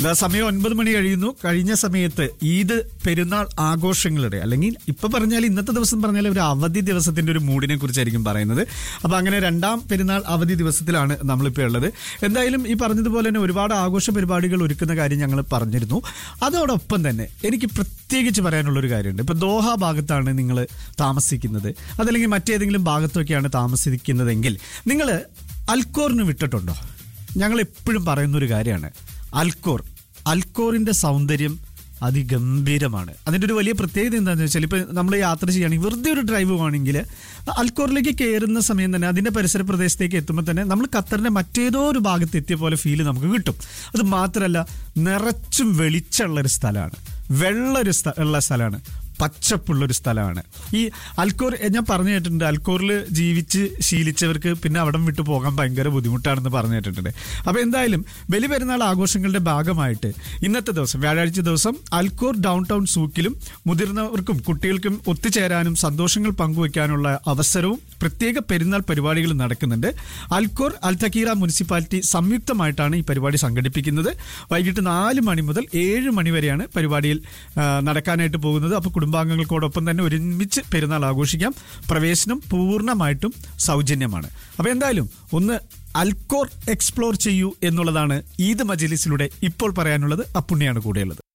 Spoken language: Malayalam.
ഇതാ സമയം ഒൻപത് മണി കഴിയുന്നു കഴിഞ്ഞ സമയത്ത് ഈദ് പെരുന്നാൾ ആഘോഷങ്ങളുടെ അല്ലെങ്കിൽ ഇപ്പൊ പറഞ്ഞാൽ ഇന്നത്തെ ദിവസം പറഞ്ഞാൽ ഒരു അവധി ദിവസത്തിന്റെ ഒരു മൂഡിനെ കുറിച്ചായിരിക്കും പറയുന്നത് അപ്പൊ അങ്ങനെ രണ്ടാം പെരുന്നാൾ അവധി ദിവസത്തിലാണ് നമ്മളിപ്പോൾ ഉള്ളത് എന്തായാലും ഈ പറഞ്ഞതുപോലെ തന്നെ ഒരുപാട് ആഘോഷ പരിപാടികൾ ഒരുക്കുന്ന കാര്യം ഞങ്ങൾ പറഞ്ഞിരുന്നു അതോടൊപ്പം തന്നെ എനിക്ക് പ്രത്യേകിച്ച് പറയാനുള്ള ഒരു കാര്യമുണ്ട് ഇപ്പൊ ദോഹ ഭാഗത്താണ് നിങ്ങൾ താമസിക്കുന്നത് അതല്ലെങ്കിൽ മറ്റേതെങ്കിലും ഭാഗത്തൊക്കെയാണ് താമസിക്കുന്നതെങ്കിൽ നിങ്ങൾ അൽക്കോറിന് വിട്ടിട്ടുണ്ടോ ഞങ്ങൾ എപ്പോഴും പറയുന്ന ഒരു കാര്യമാണ് അൽക്കോർ അൽക്കോറിന്റെ സൗന്ദര്യം അതിഗംഭീരമാണ് അതിൻ്റെ ഒരു വലിയ പ്രത്യേകത എന്താണെന്ന് വെച്ചാൽ ഇപ്പം നമ്മൾ യാത്ര ചെയ്യുകയാണെങ്കിൽ വെറുതെ ഒരു ഡ്രൈവ് പോകണമെങ്കിൽ അൽക്കോറിലേക്ക് കയറുന്ന സമയം തന്നെ അതിൻ്റെ പരിസര പ്രദേശത്തേക്ക് എത്തുമ്പോൾ തന്നെ നമ്മൾ ഖത്തറിൻ്റെ മറ്റേതോ ഒരു ഭാഗത്ത് എത്തിയ പോലെ ഫീല് നമുക്ക് കിട്ടും അത് മാത്രമല്ല നിറച്ചും വെളിച്ചമുള്ള ഒരു സ്ഥലമാണ് വെള്ള ഒരു സ്ഥ- ഉള്ള സ്ഥലമാണ് പച്ചപ്പുള്ള ഒരു സ്ഥലമാണ് ഈ അൽക്കോർ ഞാൻ പറഞ്ഞു കേട്ടിട്ടുണ്ട് അൽക്കോറിൽ ജീവിച്ച് ശീലിച്ചവർക്ക് പിന്നെ അവിടം വിട്ടു പോകാൻ ഭയങ്കര ബുദ്ധിമുട്ടാണെന്ന് പറഞ്ഞു കേട്ടിട്ടുണ്ട് അപ്പോൾ എന്തായാലും ബലി പെരുന്നാൾ ആഘോഷങ്ങളുടെ ഭാഗമായിട്ട് ഇന്നത്തെ ദിവസം വ്യാഴാഴ്ച ദിവസം അൽക്കോർ ഡൗൺ ടൗൺ സൂക്കിലും മുതിർന്നവർക്കും കുട്ടികൾക്കും ഒത്തുചേരാനും സന്തോഷങ്ങൾ പങ്കുവയ്ക്കാനുള്ള അവസരവും പ്രത്യേക പെരുന്നാൾ പരിപാടികൾ നടക്കുന്നുണ്ട് അൽക്കോർ അൽതക്കീറ മുനിസിപ്പാലിറ്റി സംയുക്തമായിട്ടാണ് ഈ പരിപാടി സംഘടിപ്പിക്കുന്നത് വൈകിട്ട് നാല് മണി മുതൽ ഏഴ് മണി വരെയാണ് പരിപാടിയിൽ ആ, നടക്കാനായിട്ട് പോകുന്നത് അപ്പോൾ കുടുംബാംഗങ്ങൾക്കോടൊപ്പം തന്നെ ഒരുമിച്ച് പെരുന്നാൾ ആഘോഷിക്കാം പ്രവേശനം പൂർണ്ണമായിട്ടും സൗജന്യമാണ് അപ്പോൾ എന്തായാലും ഒന്ന് അൽക്കോർ എക്സ്പ്ലോർ ചെയ്യൂ എന്നുള്ളതാണ് ഈദ് മജലിസിലൂടെ ഇപ്പോൾ പറയാനുള്ളത് അപ്പുണ്ണിയാണ് കൂടെയുള്ളത്